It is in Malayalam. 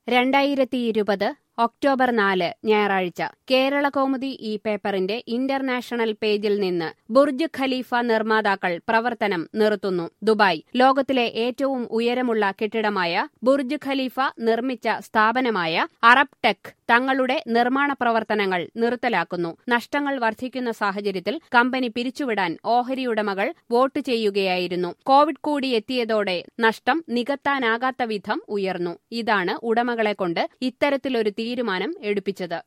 രണ്ടായിരത്തി ഇരുപത് ഒക്ടോബർ നാല് ഞായറാഴ്ച കേരള കൗമുദി ഈ പേപ്പറിന്റെ ഇന്റർനാഷണൽ പേജിൽ നിന്ന് ബുർജ് ഖലീഫ നിർമ്മാതാക്കൾ പ്രവർത്തനം നിർത്തുന്നു ദുബായ് ലോകത്തിലെ ഏറ്റവും ഉയരമുള്ള കെട്ടിടമായ ബുർജ് ഖലീഫ നിർമ്മിച്ച സ്ഥാപനമായ അറബ് ടെക് തങ്ങളുടെ നിർമ്മാണ പ്രവർത്തനങ്ങൾ നിർത്തലാക്കുന്നു നഷ്ടങ്ങൾ വർദ്ധിക്കുന്ന സാഹചര്യത്തിൽ കമ്പനി പിരിച്ചുവിടാൻ ഓഹരിയുടമകൾ വോട്ട് ചെയ്യുകയായിരുന്നു കോവിഡ് കൂടി എത്തിയതോടെ നഷ്ടം നികത്താനാകാത്ത വിധം ഉയർന്നു ഇതാണ് ഉടമകളെ കൊണ്ട് ഇത്തരത്തിലൊരു തീരുമാനം എടുപ്പിച്ചത്